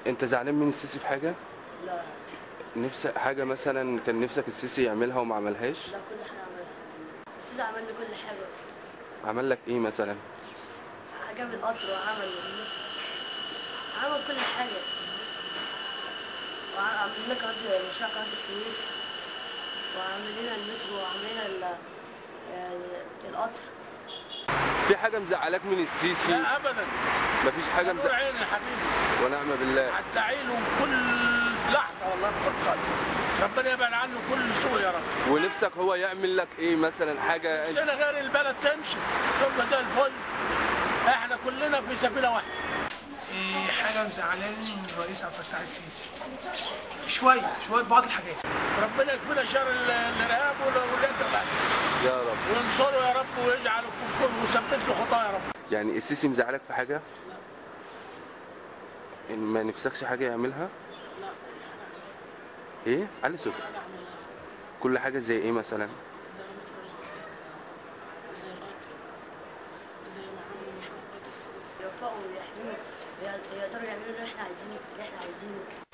انت زعلان من السيسي في حاجه لا نفسك حاجه مثلا كان نفسك السيسي يعملها وما عملهاش لا كل حاجه عملها بس عمل لي كل حاجه عمل لك ايه مثلا جاب القطر وعمل المترو. عمل كل حاجه وعمل لنا قناه مشروع قناه السويس وعمل لنا المترو وعمل لنا ال- ال- القطر في حاجه مزعلاك من السيسي لا ابدا مفيش حاجه نور مزعلاك عيني يا حبيبي ونعم بالله هتدعي له كل لحظه والله بكل خير ربنا يبعد عنه كل سوء يا رب ونفسك هو يعمل لك ايه مثلا حاجه مش انا غير البلد تمشي تبقى زي الفل احنا كلنا في سبيله واحده إيه، حاجه مزعلاني من الرئيس عبد الفتاح السيسي شويه شويه بعض الحاجات ربنا يكفينا شر ال- الارهاب وال- والانتفاع يا رب وينصره يا رب ويجعل كل ويثبت له خطاه يا رب يعني السيسي مزعلك في حاجه إن ما نفسكش حاجه يعملها ايه علي صوتك كل حاجه زي ايه مثلا زي المترو زي القطر زي ما عملوا مشروع قناة السويس يوفقوا ويحميهم ويقدروا يعملوا اللي احنا عايزينه اللي احنا عايزينه